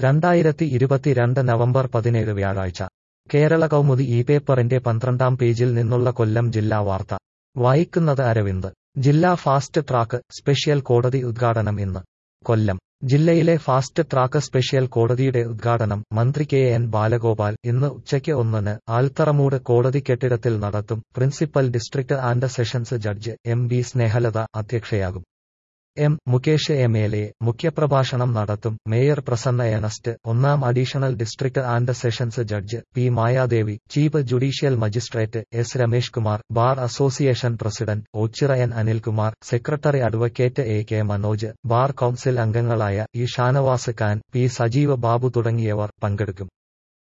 രണ്ടായിരത്തി ഇരുപത്തിരണ്ട് നവംബർ പതിനേഴ് വ്യാഴാഴ്ച കേരള കൗമുദി ഈ പേപ്പറിന്റെ പന്ത്രണ്ടാം പേജിൽ നിന്നുള്ള കൊല്ലം ജില്ലാ വാർത്ത വായിക്കുന്നത് അരവിന്ദ് ജില്ലാ ഫാസ്റ്റ് ട്രാക്ക് സ്പെഷ്യൽ കോടതി ഉദ്ഘാടനം ഇന്ന് കൊല്ലം ജില്ലയിലെ ഫാസ്റ്റ് ട്രാക്ക് സ്പെഷ്യൽ കോടതിയുടെ ഉദ്ഘാടനം മന്ത്രി കെ എൻ ബാലഗോപാൽ ഇന്ന് ഉച്ചയ്ക്ക് ഒന്നിന് ആൽത്തറമൂട് കോടതി കെട്ടിടത്തിൽ നടത്തും principal district and sessions judge M B Snehalatha അധ്യക്ഷയാകും M Mukesh M L A മുഖ്യപ്രഭാഷണം നടത്തും മേയർ പ്രസന്ന എനസ്റ്റ് ഒന്നാം additional district and sessions judge P Mayadevi chief judicial magistrate S Ramesh Kumar bar association president ഓച്ചിറയൻ Anilkumar secretary advocate A K Manoj bar council അംഗങ്ങളായ E Shanavas Khan P Sajeeva Babu തുടങ്ങിയവർ പങ്കെടുക്കും